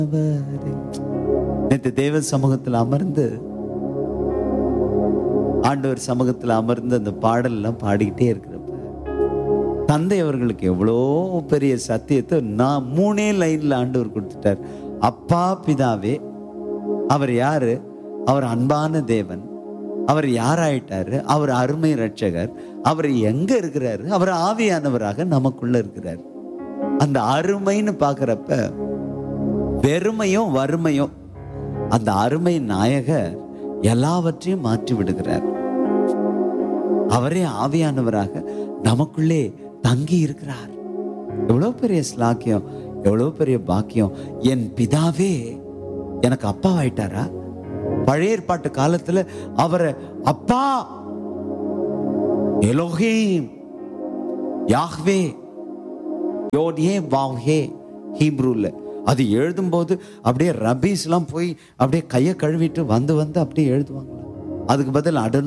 நேற்று தேவ சமூகத்தில் அமர்ந்து ஆண்டவர் சமூகத்தில் அமர்ந்து அந்த பாடல்லாம் பாடிக்கிட்டே இருக்கிறப்ப தந்தை அவர்களுக்கு எவ்வளோ பெரிய சத்தியத்தை நான் மூணே லைன்ல ஆண்டவர் கொடுத்துட்டார் அப்பா பிதாவே அவர் யாரு அவர் அன்பான தேவன் அவர் யாராயிட்டாரு அவர் அருமை ரட்சகர் அவர் எங்க இருக்கிறாரு அவர் ஆவியானவராக நமக்குள்ள இருக்கிறார் அந்த அருமைன்னு பார்க்கறப்ப வெறுமையும் வறுமையும் அந்த அருமை நாயகர் எல்லாவற்றையும் மாற்றி விடுகிறார் அவரே ஆவியானவராக நமக்குள்ளே தங்கி இருக்கிறார் எவ்வளவு பெரிய ஸ்லாக்கியம் எவ்வளவு பெரிய பாக்கியம் என் பிதாவே எனக்கு அப்பா ஆயிட்டாரா பழைய ஏற்பாட்டு காலத்துல அவரை அப்பா எலோஹீம் யாஹ்வே யோடியே வாவ்ஹே ஹீப்ரூல அது எழுதும்போது அப்படியே ரபீஸ்லாம் போய் அப்படியே கையை கழுவிட்டு வந்து வந்து அப்படியே எழுதுவாங்க அதுக்கு பதில் அடனோ